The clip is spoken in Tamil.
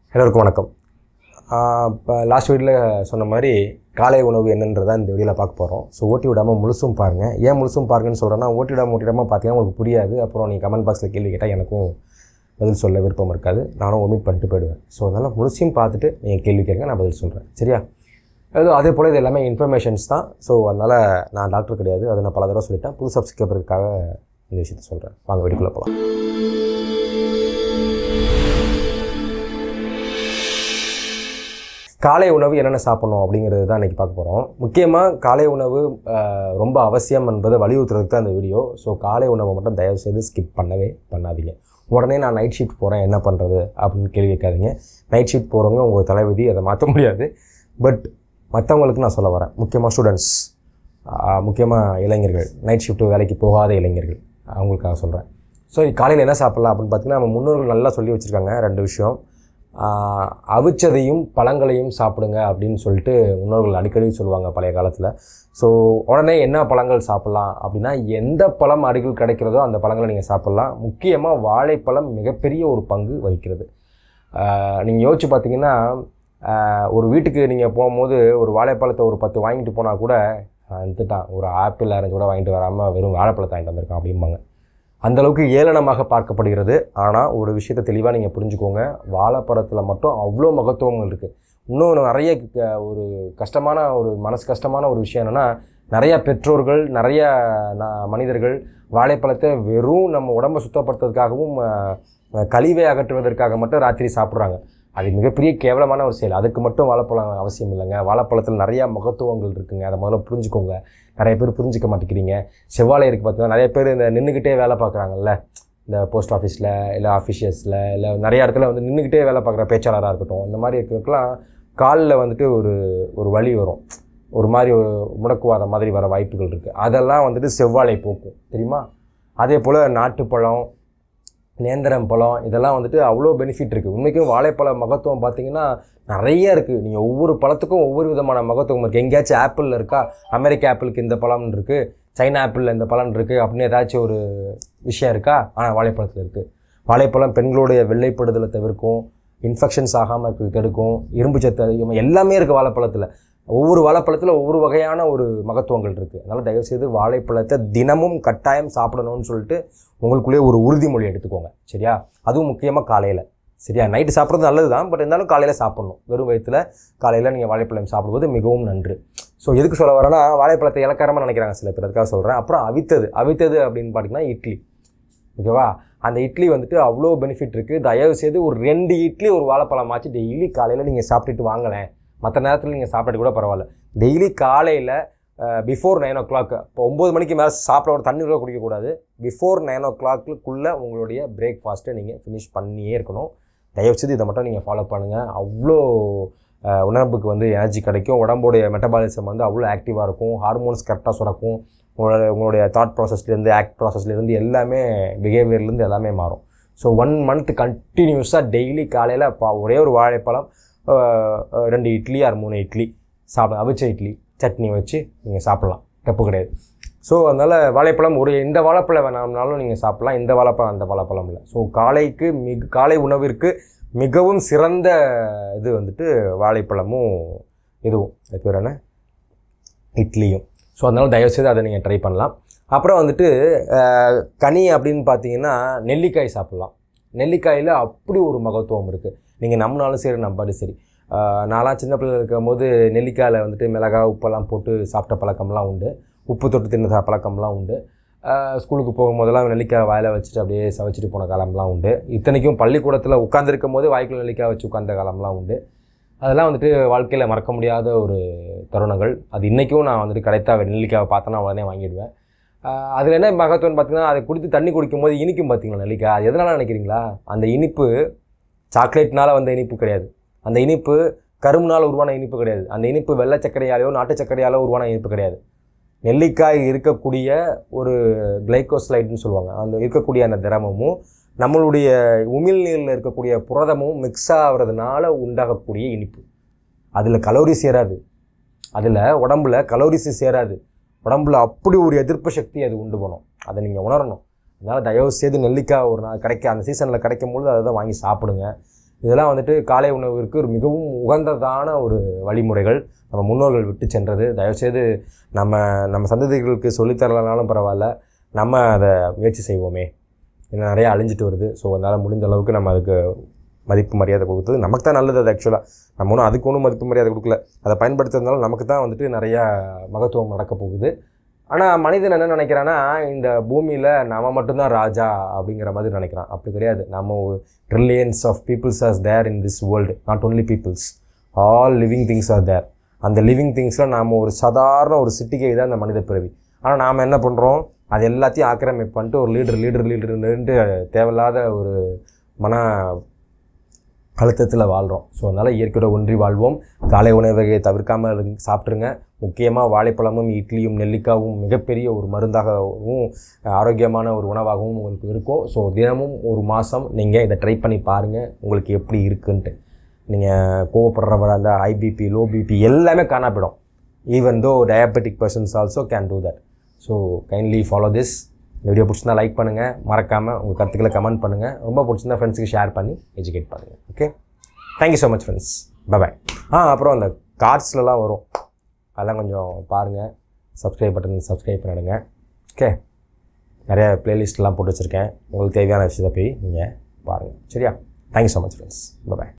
எல்லோருக்கும் வணக்கம் இப்போ லாஸ்ட் வீடியோவில் சொன்ன மாதிரி காலை உணவு என்னன்றதை இந்த வீடியோவில் பார்க்க போகிறோம் ஸோ ஓட்டி விடாமல் முழுசும் பாருங்கள் ஏன் முழுசும் பாருங்கன்னு சொல்கிறேன்னா ஓட்டி விடாமல் ஓட்டி விடாமல் பார்த்தீங்கன்னா உங்களுக்கு புரியாது அப்புறம் நீங்கள் கமெண்ட் பாக்ஸில் கேள்வி கேட்டால் எனக்கும் பதில் சொல்ல விருப்பம் இருக்காது நானும் ஒமிட் பண்ணிட்டு போயிடுவேன் ஸோ அதனால் முழுசையும் பார்த்துட்டு நீங்கள் கேள்வி கேட்குங்க நான் பதில் சொல்கிறேன் சரியா அது அதே போல் இது எல்லாமே இன்ஃபர்மேஷன்ஸ் தான் ஸோ அதனால் நான் டாக்டர் கிடையாது அதை நான் பல தடவை சொல்லிட்டேன் புது சப்ஸ்கிரைபருக்காக இந்த விஷயத்தை சொல்கிறேன் வாங்க வீடியோக்குள்ளே போகலாம் காலை உணவு என்னென்ன சாப்பிடணும் அப்படிங்கிறது தான் இன்றைக்கி பார்க்க போகிறோம் முக்கியமாக காலை உணவு ஆஹ், ரொம்ப அவசியம் என்பதை வலியுறுத்துறதுக்கு தான் இந்த வீடியோ ஸோ காலை உணவை மட்டும் தயவு செய்து ஸ்கிப் பண்ணவே பண்ணாதீங்க உடனே நான் நைட் ஷிஃப்ட் போகிறேன் என்ன பண்ணுறது அப்படின்னு கேள்வி கேட்காதீங்க நைட் ஷிஃப்ட் போகிறவங்க உங்கள் தலைவிதி அதை மாற்ற முடியாது பட் மற்றவங்களுக்கு நான் சொல்ல வரேன் முக்கியமாக ஸ்டூடெண்ட்ஸ் முக்கியமாக இளைஞர்கள் நைட் ஷிஃப்ட் வேலைக்கு போகாத இளைஞர்கள் அவங்களுக்காக சொல்கிறேன் ஸோ காலையில் என்ன சாப்பிட்லாம் அப்படின்னு பார்த்தீங்கன்னா நம்ம முன்னோர்கள் நல்லா சொல்லி வச்சுருக்காங்க ரெண்டு விஷயம் ஆஹ் அவிச்சதையும் பழங்களையும் சாப்பிடுங்க அப்படின்னு சொல்லிட்டு முன்னோர்கள் அடிக்கடி சொல்லுவாங்க பழைய காலத்தில் ஸோ உடனே என்ன பழங்கள் சாப்பிட்லாம் அப்படின்னா எந்த பழம் அருகில் கிடைக்கிறதோ அந்த பழங்களை நீங்கள் சாப்பிட்லாம் முக்கியமாக வாழைப்பழம் மிகப்பெரிய ஒரு பங்கு வகிக்கிறது நீங்கள் யோசிச்சு பார்த்தீங்கன்னா ஆஹ் ஒரு வீட்டுக்கு நீங்கள் போகும்போது ஒரு வாழைப்பழத்தை ஒரு பத்து வாங்கிட்டு போனால் கூட வந்துட்டான் ஒரு ஆப்பிள் ஆரஞ்சு கூட வாங்கிட்டு வராமல் வெறும் வாழைப்பழத்தை வாங்கிட்டு வந்திருக்கான் அப்படிம்பாங்க அந்த அளவுக்கு ஏளனமாக பார்க்கப்படுகிறது ஆனால் ஒரு விஷயத்தை தெளிவாக நீங்கள் புரிஞ்சுக்கோங்க வாழைப்பழத்தில் மட்டும் அவ்வளோ மகத்துவங்கள் இருக்குது இன்னும் நிறைய க- ஒரு கஷ்டமான ஒரு மனசு கஷ்டமான ஒரு விஷயம் என்னென்னா நிறைய பெற்றோர்கள் நிறைய ந- மனிதர்கள் வாழைப்பழத்தை வெறும் நம்ம உடம்பை சுத்தப்படுத்துறதுக்காகவும் அஹ், கழிவை அகற்றுவதற்காக மட்டும் ராத்திரி சாப்பிட்றாங்க அது மிகப்பெரிய கேவலமான ஒரு செயல் அதுக்கு மட்டும் வாழைப்பழம் அவசியம் இல்லைங்க வாழைப்பழத்தில் நிறையா மகத்துவங்கள் இருக்குங்க அதை முதல்ல புரிஞ்சுக்கோங்க நிறைய பேர் புரிஞ்சிக்க மாட்டேங்கிறீங்க செவ்வாழை இருக்குது பார்த்தீங்கன்னா நிறைய பேர் இந்த நின்றுக்கிட்டே வேலை பார்க்குறாங்கல்ல இந்த போஸ்ட் ஆஃபீஸில் இல்லை ஆஃபீஷியஸில் இல்லை நிறைய இடத்துல வந்து நின்றுக்கிட்டே வேலை பார்க்குற பேச்சாளராக இருக்கட்டும் இந்த மாதிரி இருக்கிறதுக்கெலாம் காலில் வந்துட்டு ஒரு ஒரு வலி வரும் ஒரு மாதிரி ஒரு முடக்குவாதம் மாதிரி வர வாய்ப்புகள் இருக்குது அதெல்லாம் வந்துட்டு செவ்வாழை போக்கும் தெரியுமா அதே போல் நாட்டுப்பழம் நேந்திரம் பழம் இதெல்லாம் வந்துட்டு அவ்வளோ பெனிஃபிட் இருக்குது உண்மைக்கும் வாழைப்பழ மகத்துவம் பார்த்தீங்கன்னா நிறைய இருக்குது நீங்கள் ஒவ்வொரு பழத்துக்கும் ஒவ்வொரு விதமான மகத்துவம் இருக்குது எங்கேயாச்சும் ஆப்பிளில் இருக்கா அமெரிக்க ஆப்பிளுக்கு இந்த பழம் இருக்குது சைனா ஆப்பிளில் இந்த பழம் இருக்குது அப்படின்னு ஏதாச்சும் ஒரு விஷயம் இருக்கா ஆனால் வாழைப்பழத்தில் இருக்குது வாழைப்பழம் பெண்களுடைய வெள்ளைப்படுதலை தவிர்க்கும் இன்ஃபெக்ஷன்ஸ் ஆகாமல் தடுக்கும் இரும்பு சத்து அதிகமாக எல்லாமே இருக்குது வாழைப்பழத்தில் ஒவ்வொரு வாழைப்பழத்தில் ஒவ்வொரு வகையான ஒரு மகத்துவங்கள் இருக்குது அதனால் தயவுசெய்து வாழைப்பழத்தை தினமும் கட்டாயம் சாப்பிடணும்னு சொல்லிட்டு உங்களுக்குள்ளேயே ஒரு உறுதிமொழி எடுத்துக்கோங்க சரியா அதுவும் முக்கியமாக காலையில் சரியா நைட்டு சாப்பிட்றது நல்லது தான் பட் இருந்தாலும் காலையில் சாப்பிட்ணும் வெறும் வயிற்றில் காலையில் நீங்கள் வாழைப்பழம் சாப்பிடுவது மிகவும் நன்று ஸோ எதுக்கு சொல்ல வரேன்னா வாழைப்பழத்தை இலக்காரமாக நினைக்கிறாங்க சில பேர் அதுக்காக சொல்கிறேன் அப்புறம் அவித்தது அவித்தது அப்படின்னு பார்த்தீங்கன்னா இட்லி ஓகேவா அந்த இட்லி வந்துட்டு அவ்வளோ பெனிஃபிட் இருக்குது தயவு செய்து ஒரு ரெண்டு இட்லி ஒரு வாழைப்பழம் ஆச்சு டெய்லி காலையில் நீங்கள் சாப்பிட்டுட்டு வாங்கலேன் மற்ற நேரத்தில் நீங்கள் சாப்பிட்டு கூட பரவாயில்ல டெய்லி காலையில் பிஃபோர் நைன் ஓ கிளாக் இப்போ ஒம்பது மணிக்கு மேலே சாப்பிட ஒரு தண்ணி கூட குடிக்கக்கூடாது பிஃபோர் நைன் ஓ கிளாக்குள்ளே உங்களுடைய பிரேக்ஃபாஸ்ட்டை நீங்கள் ஃபினிஷ் பண்ணியே இருக்கணும் தயவுசெய்து இதை மட்டும் நீங்கள் ஃபாலோ பண்ணுங்கள் அவ்வளோ அஹ், உடம்புக்கு வந்து எனர்ஜி கிடைக்கும் உடம்புடைய மெட்டபாலிசம் வந்து அவ்வளோ ஆக்டிவாக இருக்கும் ஹார்மோன்ஸ் கரெக்டாக சுரக்கும் உங்களோட உங்களுடைய தாட் ப்ராசஸ்லேருந்து ஆக்ட் ப்ராசஸ்லேருந்து எல்லாமே பிஹேவியர்லேருந்து எல்லாமே மாறும் ஸோ ஒன் மந்த் கண்டினியூஸாக டெய்லி காலையில் பா ஒரே ஒரு வாழைப்பழம் அஹ், அஹ், ரெண்டு இட்லி ஆர் மூணு இட்லி சாப்பிட அவிச்ச இட்லி சட்னி வச்சு நீங்கள் சாப்பிட்லாம் தப்பு கிடையாது ஸோ அதனால் வாழைப்பழம் ஒரு எந்த வாழைப்பழம் வேணாம்னாலும் நீங்கள் சாப்பிட்லாம் இந்த வாழைப்பழம் அந்த வாழைப்பழம் இல்லை ஸோ காலைக்கு மிக காலை உணவிற்கு மிகவும் சிறந்த இது வந்துட்டு வாழைப்பழமும் இதுவும் அது பேர் என்ன இட்லியும் ஸோ அதனால் தயவுசெய்து அதை நீங்கள் ட்ரை பண்ணலாம் அப்புறம் வந்துட்டு அஹ், கனி அப்படின்னு பார்த்தீங்கன்னா நெல்லிக்காய் சாப்பிட்லாம் நெல்லிக்காயில் அப்படி ஒரு மகத்துவம் இருக்குது நீங்கள் நம்பினாலும் சரி நம்பாலும் சரி அஹ், நான்லாம் சின்ன பிள்ளைகள் இருக்கும்போது நெல்லிக்காயில் வந்துட்டு மிளகாய் உப்பெல்லாம் போட்டு சாப்பிட்ட பழக்கம்லாம் உண்டு உப்பு தொட்டு தின்ன சா- பழக்கம்லாம் உண்டு அஹ், ஸ்கூலுக்கு போகும்போதெல்லாம் நெல்லிக்காய் வாயில் வச்சுட்டு அப்படியே சவைச்சிட்டு போன காலம்லாம் உண்டு இத்தனைக்கும் பள்ளிக்கூடத்தில் உட்காந்துருக்கும் போது வாய்க்குள்ள நெல்லிக்காய் வச்சு உட்கார்ந்த காலம்லாம் உண்டு அதெல்லாம் வந்துட்டு வாழ்க்கையில் மறக்க முடியாத ஒரு தருணங்கள் அது இன்றைக்கும் நான் வந்துட்டு கரெக்டாக நெல்லிக்காவை பார்த்தேன்னா உடனே வாங்கிடுவேன் ஆஹ் அதில் என்ன மகத்துவம்னு பார்த்தீங்கன்னா அதை குடித்து தண்ணி குடிக்கும் போது இனிக்கும் பார்த்தீங்களா நெல்லிக்காய் அது எதனால் நினைக்கிறீங்களா அந்த இனிப்பு சாக்லேட்னால வந்த இனிப்பு கிடையாது அந்த இனிப்பு கரும்புனால் உருவான இனிப்பு கிடையாது அந்த இனிப்பு வெள்ளை சர்க்கரையாலையோ நாட்டு சர்க்கரையாலோ உருவான இனிப்பு கிடையாது நெல்லிக்காய் இருக்கக்கூடிய ஒரு கிளைகோஸ்லைட்னு சொல்லுவாங்க அந்த இருக்கக்கூடிய அந்த திரவமும் நம்மளுடைய உமிழ்நீரில் இருக்கக்கூடிய புரதமும் மிக்ஸ் ஆகிறதுனால உண்டாகக்கூடிய இனிப்பு அதில் கலோரி சேராது அதில் உடம்புல கலோரிஸ் சேராது உடம்புல அப்படி ஒரு எதிர்ப்பு சக்தி அது உண்டு பண்ணும் அதை நீங்கள் உணரணும் அதனால் தயவு செய்து நெல்லிக்காய் ஒரு நாள் கிடைக்க அந்த சீசனில் கிடைக்கும் பொழுது அதை தான் வாங்கி சாப்பிடுங்க இதெல்லாம் வந்துட்டு காலை உணவிற்கு ஒரு மிகவும் உகந்ததான ஒரு வழிமுறைகள் நம்ம முன்னோர்கள் விட்டு சென்றது தயவுசெய்து நம்ம நம்ம சந்ததிகளுக்கு சொல்லித்தரலனாலும் பரவாயில்ல நம்ம அதை முயற்சி செய்வோமே ஏன்னா நிறைய அழிஞ்சிட்டு வருது ஸோ அதனால் முடிஞ்ச அளவுக்கு நம்ம அதுக்கு மதிப்பு மரியாதை கொடுத்தது நமக்கு தான் நல்லது அது ஆக்சுவலாக நம்ம ஒன்றும் அதுக்கு ஒன்றும் மதிப்பு மரியாதை கொடுக்கல அதை பயன்படுத்துறதுனால நமக்கு தான் வந்துட்டு நிறையா மகத்துவம் நடக்க போகுது ஆனால் மனிதன் என்ன நினைக்கிறான்னா இந்த பூமியில் நம்ம மட்டும்தான் ராஜா அப்படிங்கிற மாதிரி நினைக்கிறான் அப்படி கிடையாது நம்ம trillions of peoples are there in this world not only peoples all living things are there அந்த லிவிங் திங்ஸில் நாம் ஒரு சாதாரண ஒரு சிட்டிகை தான் அந்த மனித பிறவி ஆனால் நாம் என்ன பண்ணுறோம் அது எல்லாத்தையும் ஆக்கிரமிப்பு பண்ணிட்டு ஒரு லீடர் லீடர் லீடர்ன்ட்டு தேவையில்லாத ஒரு மன அழுத்தத்தில் வாழ்கிறோம் ஸோ அதனால் இயற்கையோட ஒன்றி வாழ்வோம் காலை உணவை தவிர்க்காமல் இருங்க- சாப்பிட்ருங்க முக்கியமாக வாழைப்பழமும் இட்லியும் நெல்லிக்காவும் மிகப்பெரிய ஒரு மருந்தாகவும் ஆரோக்கியமான ஒரு உணவாகவும் உங்களுக்கு இருக்கும் ஸோ தினமும் ஒரு மாதம் நீங்கள் இதை ட்ரை பண்ணி பாருங்கள் உங்களுக்கு எப்படி இருக்குன்ட்டு நீங்கள் கோவப்படுறவர அந்த ஐபிபி லோ பிபி எல்லாமே காணாப்பிடும் even though diabetic persons also can do that so kindly follow this இந்த வீடியோ பிடிச்சிருந்தா லைக் பண்ணுங்கள் மறக்காமல் உங்கள் கருத்துக்களை கமெண்ட் பண்ணுங்கள் ரொம்ப பிடிச்சிருந்தா ஃப்ரெண்ட்ஸுக்கு ஷேர் பண்ணி எஜுகேட் பண்ணுங்கள் okay thank you so much friends bye bye ஆ அப்புறம் அந்த கார்ட்ஸ்லலாம் வரும் அதெல்லாம் கொஞ்சம் பாருங்கள் சப்ஸ்கிரைப் பட்டன் சப்ஸ்கிரைப் பண்ணிடுங்க ஓகே நிறைய பிளேலிஸ்ட்லாம் போட்டு வச்சுருக்கேன் உங்களுக்கு தேவையான விஷயத்தை போய் நீங்கள் பாருங்கள் சரியா thank you so much friends bye bye